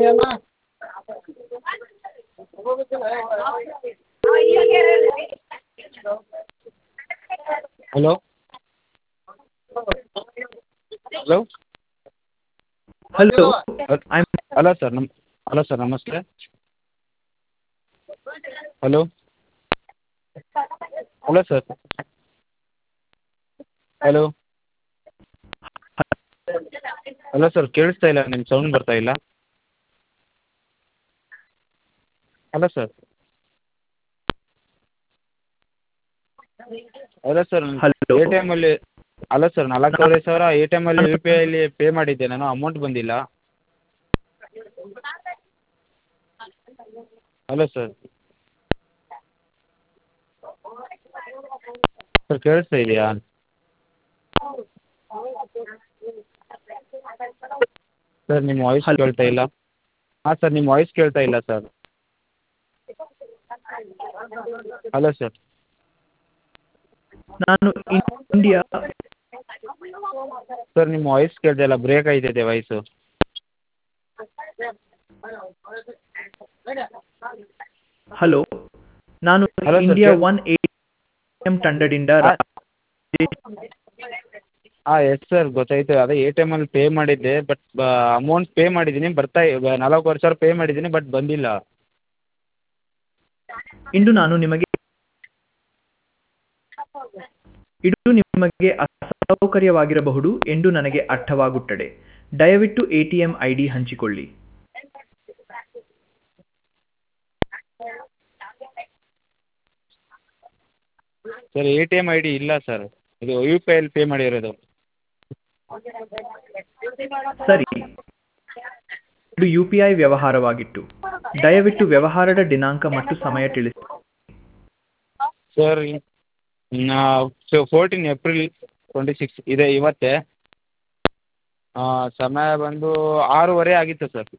Hello hello hello I hello sir ನಮ್ hello sir ನಮಸ್ತೆ hello hello sir hello hello sir ಕೇಳಿಸ್ತಾ ಇಲ್ಲ ನಿಮ್ಮ ಸೌಂಡ್ ಬರ್ತಾ ಇಲ್ಲ hello sir hello sir Hello. A T ಎಮ್ಮಲ್ಲಿ ಹಲೋ ಸರ್ ನಾಲ್ಕೂವರೆ ಸಾವಿರ ಎ ಟಿ ಎಮ್ಮಲ್ಲಿ ಯು ಪಿ ಐಲಿ ಪೇ ಮಾಡಿದ್ದೆ ನಾನು ಅಮೌಂಟ್ ಬಂದಿಲ್ಲ ಹಲೋ ಸರ್ ಸರ್ ಕೇಳಿಸ್ತಾ ಇದೆಯಾ ಸರ್ ನಿಮ್ಮ ವಾಯ್ಸ್ Hello. ಕೇಳ್ತಾ ಇಲ್ಲ ಹಾಂ ಸರ್ ನಿಮ್ಮ ವಾಯ್ಸ್ ಕೇಳ್ತಾ ಇಲ್ಲ ಸರ್ ಹಲೋ ಸರ್ ನಾನು ಇಂಡಿಯಾ ಸರ್ ನಿಮ್ಮ ವಾಯ್ಸ್ ಕೇಳ್ತಾ ಇಲ್ಲ ಬ್ರೇಕ್ ಆಗ್ತೈತೆ ವಾಯ್ಸು ಹಲೋ ನಾನು Hello, sir. ಇಂಡಿಯಾ ಕೇಳ್- ಒನ್ ಎ ಎಂ ತಂಡದಿಂದ ಹಾಂ ರಾಜೇಶ್ ಹಾಂ ಎಸ್ ಸರ್ ಗೊತ್ತಾಯ್ತು ಅದೇ ಎ ಟಿ ಎಮಲ್ಲಿ ಪೇ ಮಾಡಿದ್ದೆ ಬಟ್ ಅಮೌಂಟ್ ಪೇ ಮಾಡಿದ್ದೀನಿ ಬರ್ತಾ ನಾಲ್ಕೂವರೆ ಸಾವಿರ ಪೇ ಮಾಡಿದ್ದೀನಿ ಬಟ್ ಬಂದಿಲ್ಲ ಇಂದು ನಾನು ನಿಮಗೆ ಇದು ನಿಮಗೆ ಅಸೌಕರ್ಯವಾಗಿರಬಹುದು ಎಂದು ನನಗೆ ಅರ್ಥವಾಗುತ್ತದೆ ದಯವಿಟ್ಟು A T M I D ಹಂಚಿಕೊಳ್ಳಿ sir A T M I D ಇಲ್ಲ ಸರ್ ಇದು ಯು ಪಿ ಐಲಿ ಪೇ ಮಾಡಿರೋದು ಸರಿ ಇದು ಯು ಪಿ ಐ ವ್ಯವಹಾರವಾಗಿತ್ತು ದಯವಿಟ್ಟು ವ್ಯವಹಾರದ ದಿನಾಂಕ ಮತ್ತು ಸಮಯ ತಿಳಿಸಿ sir so fourteen April twenty six ಇದೆ ಇವತ್ತೇ ಸಮಯ ಬಂದು ಆರೂವರೆ ಆಗಿತ್ತು ಸರ್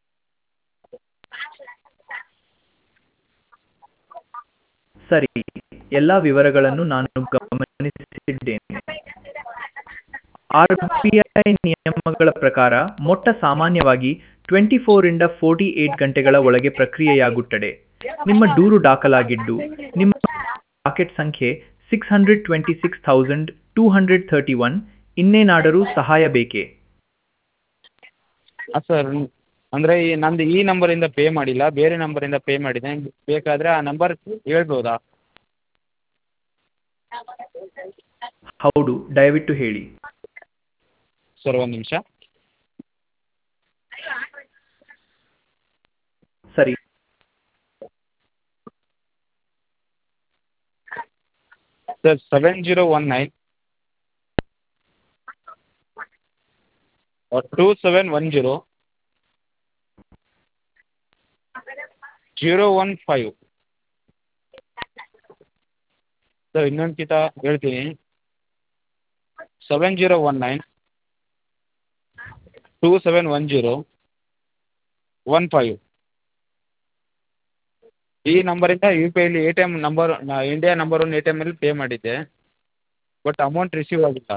ಸರಿ ಎಲ್ಲ ವಿವರಗಳನ್ನು ನಾನು ಗಮನಿಸಿದ್ದೇನೆ ಆರ್ ಬಿ ಐ ನಿಯಮಗಳ ಪ್ರಕಾರ ಮೊಟ್ಟ ಸಾಮಾನ್ಯವಾಗಿ ಟ್ವೆಂಟಿ ಫೋರಿಂದ ಫೋರ್ಟಿ ಏಟ್ ಗಂಟೆಗಳ ಒಳಗೆ ಪ್ರಕ್ರಿಯೆಯಾಗುತ್ತದೆ ನಿಮ್ಮ ದೂರು ದಾಖಲಾಗಿದ್ದು ನಿಮ್ಮ ಡಾಕೆಟ್ ಸಂಖ್ಯೆ six hundred twenty six thousand two hundred thirty one ಇನ್ನೇನಾದರೂ ಸಹಾಯ ಬೇಕೇ ಹಾಂ ಸರ್ ಅಂದರೆ ಈ ನಂದು ಈ ನಂಬರಿಂದ ಪೇ ಮಾಡಿಲ್ಲ ಬೇರೆ ನಂಬರಿಂದ ಪೇ ಮಾಡಿದ್ದೀನಿ ಬೇಕಾದರೆ ಆ ನಂಬರ್ ಹೇಳ್ಬೋದಾ ಹೌದು ದಯವಿಟ್ಟು ಹೇಳಿ ಸರ್ ಒಂದು ನಿಮಿಷ ಸರಿ sir seven zero one nine two seven one zero zero one five sir ಇನ್ನೊಂದು ಕಿತ ಹೇಳ್ತೀನಿ seven zero one nine two seven one zero one five ಈ ನಂಬರಿಂದ ಯು ಪಿ ಐಲಿ A T M number India number one A T ಎಮ್ಮಲ್ಲಿ pay ಮಾಡಿದ್ದೆ but amount receive ಆಗಿಲ್ಲ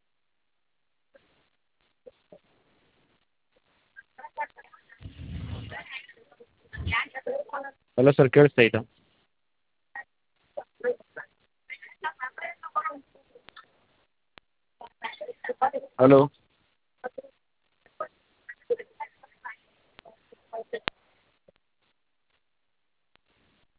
hello sir ಕೇಳಿಸ್ತೈತಾ ಹಲೋ